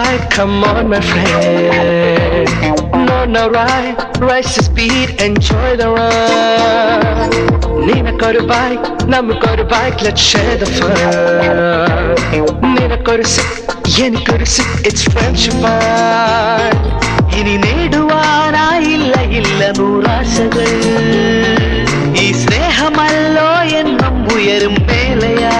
right, come on, my friend. No, no, right, rise to speed, enjoy the run. നിനക്കൊരു bike നമുക്കൊരു bike let's share the fun. നിനക്കൊരു sip എനിക്കൊരു sip it's friendship vibe. ഇനി നേടുവാനായില്ല ഇല്ല നൂറാശകൾ ഈ സ്നേഹമല്ലോ എന്നും ഉയരും മേലയാ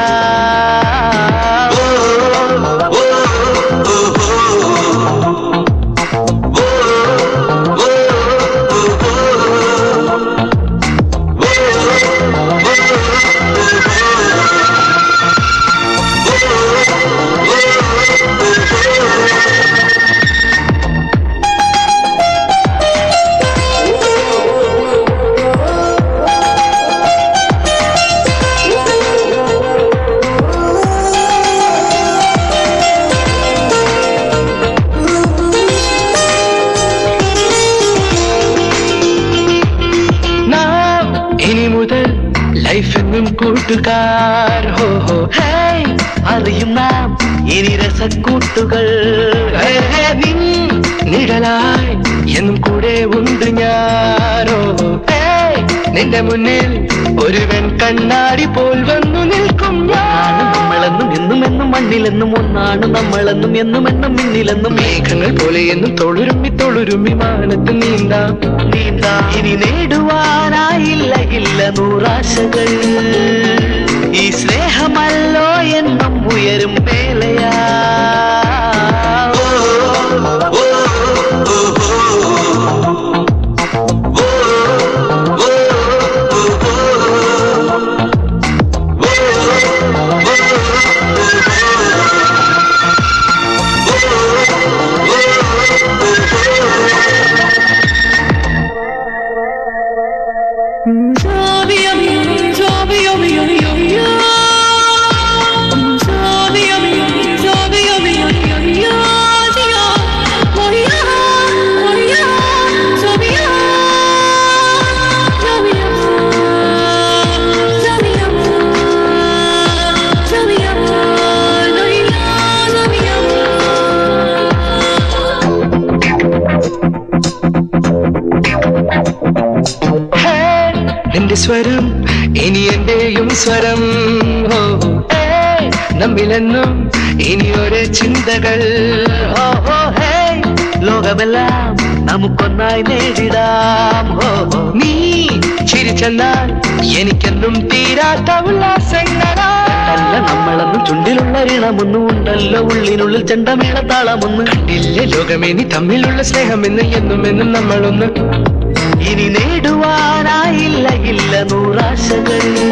നാം ഇനി മുതൽ ലൈഫ് എന്നും കൂട്ടുകാർ ഹോ ഹോ ഹേയ്, അറിയും നാം ഇനി രസക്കൂട്ടുകൾ ഹേ, ഹേ, നിൻ നിഴലായി എന്നും കൂടെ ഉണ്ട് ഞാനോ ഹേ, നിന്റെ മുന്നിൽ ഒരുവൻ കണ്ണാടി പോൽ വന്നു നിൽക്കും ആണ് ഞാൻ നമ്മളെന്നും എന്നും എന്നും മണ്ണിലെന്നും ഒന്നാണ് നമ്മളെന്നും എന്നും എന്നും മിന്നിലെന്നും മേഘങ്ങൾ പോലെ എന്നും തൊളുരുമ്മി തൊളുരുമ്മി മാനത്ത് നീന്താം നീന്താ ഇനി നേടുവാനായില്ല ഇല്ല നൂറാശകൾ ഈ സ്നേഹമല്ലോ എന്നും ഉയരും മേലയാ ഹേ, നിന്റെ സ്വരം ഇനി എന്റെയും സ്വരം ഹോ ഏയ്, നമ്മിലെന്നും ഇനി ഒരു ചിന്തകൾ ഓ ഓ ഹേ ലോകമെല്ലാം നമുക്കൊന്നായി നേടിടാം ഓ ഓ നീ ചിരിച്ചെന്നാൽ എനിക്കെന്നും തീരാത്ത ഉല്ലാസങ്ങളാ അല്ല നമ്മളെന്നും ചുണ്ടിലുള്ള ഇണമൊന്നും ഉണ്ടല്ലോ ഉള്ളിനുള്ളിൽ ചെണ്ടമേളത്താളമൊന്ന് ഇല്ല ലോകമേ നീ തമ്മിലുള്ള സ്നേഹമെന്ന് എന്നും എന്നും നമ്മളൊന്ന് ഇനി നേടുവാനായില്ല ഇല്ല നൂറാശകൾ